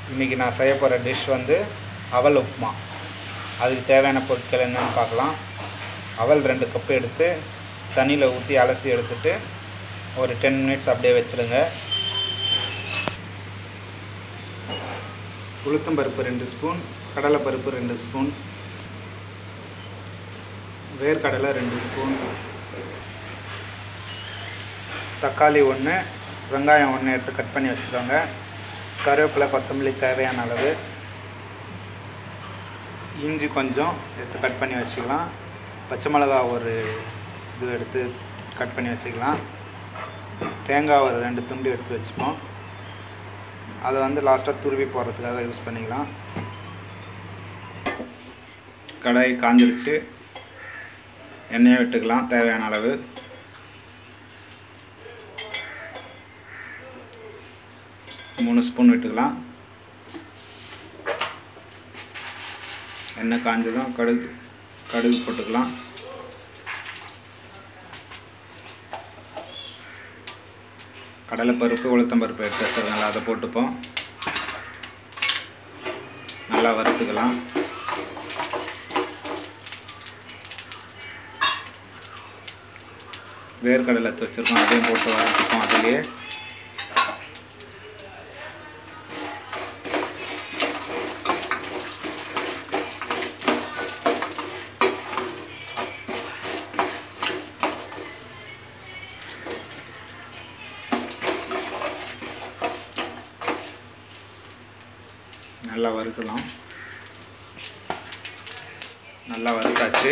இன்றைக்கி நான் செய்ய போகிற டிஷ் வந்து அவல் உப்புமா அதுக்கு தேவையான பொருட்கள் என்னென்னு பார்க்கலாம் அவல் ரெண்டு கப்பு எடுத்து தண்ணியில் ஊற்றி அலசி எடுத்துட்டு ஒரு டென் மினிட்ஸ் அப்படியே வச்சுருங்க உளுத்தம்பருப்பு ரெண்டு ஸ்பூன் கடலைப்பருப்பு ரெண்டு ஸ்பூன் வேர்க்கடலை ரெண்டு ஸ்பூன் தக்காளி ஒன்று வெங்காயம் ஒன்று எடுத்து கட் பண்ணி வச்சுக்கோங்க கருவேப்பிலை கொத்தமல்லி தேவையான அளவு இஞ்சி கொஞ்சம் எடுத்து கட் பண்ணி வச்சுக்கலாம் பச்சை மிளகா ஒரு இது எடுத்து கட் பண்ணி வச்சுக்கலாம் தேங்காய் ஒரு ரெண்டு துண்டு எடுத்து வச்சுப்போம் அதை வந்து லாஸ்ட்டாக துருவி போடுறதுக்காக யூஸ் பண்ணிக்கலாம் கடாய் காஞ்சிருச்சு எண்ணெயை விட்டுக்கலாம் தேவையான அளவு மூணு ஸ்பூன் விட்டுக்கலாம் எண்ணெய் காஞ்சதும் கடுகு கடுகு போட்டுக்கலாம் கடலைப்பருப்பு உளுத்தம்பருப்பு எடுத்து வச்சுருக்கனால அதை போட்டுப்போம் நல்லா வறுத்துக்கலாம் வேர்க்கடலை எடுத்து வச்சுருக்கோம் அதையும் போட்டு வறுத்துப்போம் அதுலேயே நல்லா வறுக்கலாம் நல்லா வறுத்தாச்சு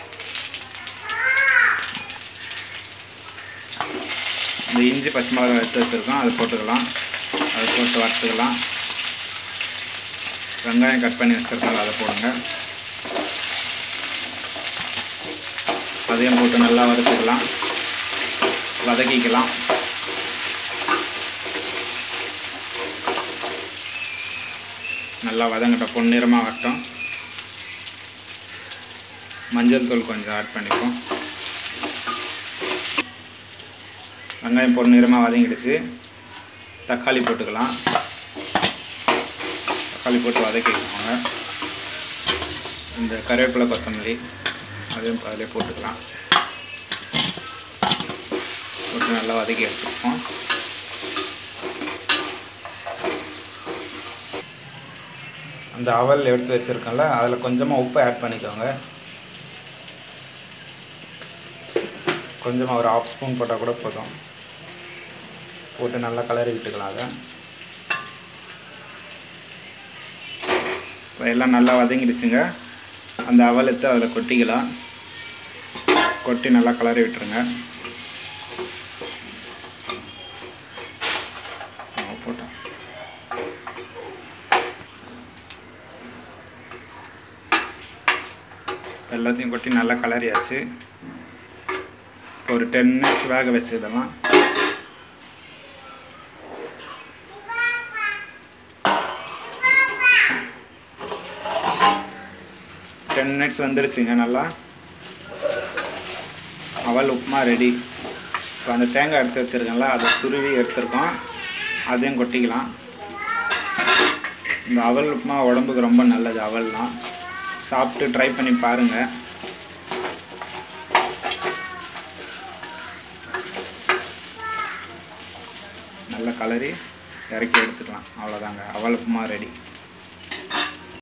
இந்த இஞ்சி பச்சை மிளகாய் எடுத்து வச்சுருக்கோம் அதை போட்டுக்கலாம் அதை போட்டு வறுத்துக்கலாம் வெங்காயம் கட் பண்ணி வச்சுருக்கோம் அதை போடுங்க அதையும் போட்டு நல்லா வறுத்துக்கலாம் வதக்கிக்கலாம் நல்லா வதங்கட்டும் பொன்னிறமாக வரட்டும் மஞ்சள் தூள் கொஞ்சம் ஆட் பண்ணிப்போம் வெங்காயம் பொன்னிறமாக வதங்கிடுச்சு தக்காளி போட்டுக்கலாம் தக்காளி போட்டு வதக்கிக்கோங்க இந்த கருவேப்பிலை கொத்தமல்லி அதையும் அதிலே போட்டுக்கலாம் போட்டு நல்லா வதக்கி எடுத்துப்போம் அந்த அவல் எடுத்து வச்சுருக்கோம்ல அதில் கொஞ்சமாக உப்பு ஆட் பண்ணிக்கோங்க கொஞ்சமாக ஒரு ஆஃப் ஸ்பூன் போட்டால் கூட போதும் போட்டு நல்லா கலரி விட்டுக்கலாம் அதை இப்போ எல்லாம் நல்லா வதங்கிடுச்சுங்க அந்த அவல் எடுத்து அதில் கொட்டிக்கலாம் கொட்டி நல்லா கலரி விட்டுருங்க போட்டோம் எல்லாத்தையும் கொட்டி நல்லா கலரியாச்சு ஒரு டென் மினிட்ஸ் வேக வச்சுக்கிடலாம் டென் மினிட்ஸ் வந்துருச்சுங்க நல்லா அவல் உப்புமா ரெடி இப்போ அந்த தேங்காய் எடுத்து வச்சுருக்கேன்ல அதை துருவி எடுத்துருக்கோம் அதையும் கொட்டிக்கலாம் இந்த அவல் உப்புமா உடம்புக்கு ரொம்ப நல்லது அவல்லாம் சாப்பிட்டு ட்ரை பண்ணி பாருங்கள் நல்ல கலரி இறக்கி எடுத்துக்கலாம் அவ்வளோதாங்க அவல் உப்புமா ரெடி